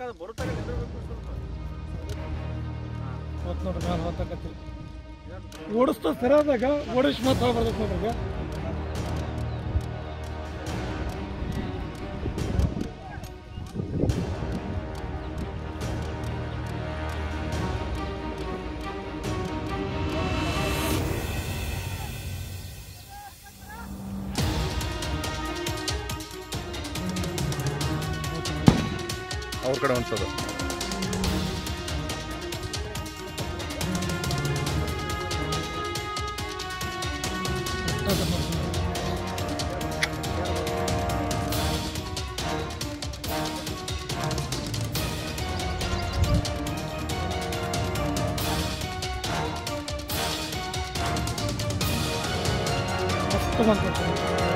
ಬರುತ್ತಾಗ ನಿಂದಿರ್ಬೇಕು ಸ್ವಲ್ಪ ಹೊತ್ತು ನೋಡ್ರಿ ನಾನು ಹೊತ್ತಕತ್ತಿ ಓಡಿಸ್ತಾ ಸರಿಯಾದಾಗ ಓಡಿಸಿ ಮತ್ತೆ ಬರ್ತೈತೆ ನೋಡ್ರಿ ಈಗ ಅವ್ರ ಕಡೆ ಅನ್ಸೋದು ಅಷ್ಟೇ ನೋಡ್ರಿ. ಮಸ್ತ್ ಬಂತೈತೆ